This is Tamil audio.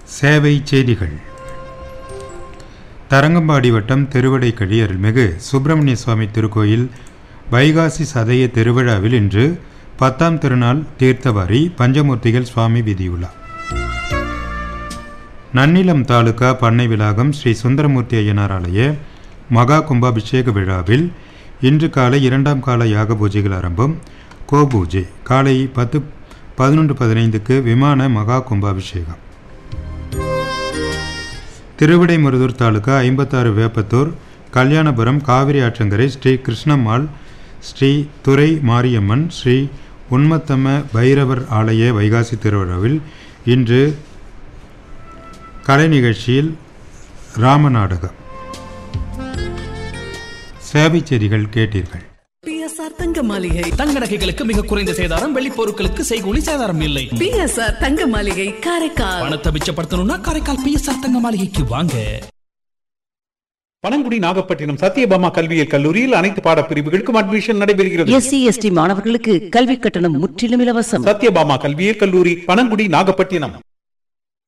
சேவை செய்திகள் தரங்கம்பாடி வட்டம் திருவடைக்கழி அருள்மிகு சுப்பிரமணிய சுவாமி திருக்கோயில் வைகாசி சதய திருவிழாவில் இன்று பத்தாம் திருநாள் தீர்த்தவாரி பஞ்சமூர்த்திகள் சுவாமி விதியுள்ளார் நன்னிலம் தாலுகா பண்ணை விலாகம் ஸ்ரீ சுந்தரமூர்த்தி ஐயனார் ஆலய மகா கும்பாபிஷேக விழாவில் இன்று காலை இரண்டாம் கால யாக பூஜைகள் ஆரம்பம் கோபூஜை காலை பத்து பதினொன்று பதினைந்துக்கு விமான மகா கும்பாபிஷேகம் திருவிடைமுருதூர் தாலுகா ஐம்பத்தாறு வேப்பத்தூர் கல்யாணபுரம் காவிரி ஆற்றங்கரை ஸ்ரீ கிருஷ்ணம்மாள் ஸ்ரீ துரை மாரியம்மன் ஸ்ரீ உன்மத்தம பைரவர் ஆலய வைகாசி திருவிழாவில் இன்று கலை நிகழ்ச்சியில் ராமநாடகம் சேவை செய்திகள் கேட்டீர்கள் பிஎஸ்ஆர் தங்க மாளிகை தங்க நகைகளுக்கு மிக குறைந்த சேதாரம் வெள்ளி பொருட்களுக்கு செய்கூலி சேதாரம் இல்லை பிஎஸ்ஆர் தங்க மாளிகை காரைக்கால் பணத்தை மிச்சப்படுத்தணும்னா காரைக்கால் பிஎஸ்ஆர் தங்க மாளிகைக்கு வாங்க பனங்குடி நாகப்பட்டினம் சத்யபாமா கல்வியியல் கல்லூரியில் அனைத்து பாடப்பிரிவுகளுக்கும் அட்மிஷன் நடைபெறுகிறது எஸ்சி எஸ்டி மாணவர்களுக்கு கல்வி கட்டணம் முற்றிலும் இலவசம் சத்யபாமா கல்வியியல் கல்லூரி பனங்குடி நாகப்பட்டினம்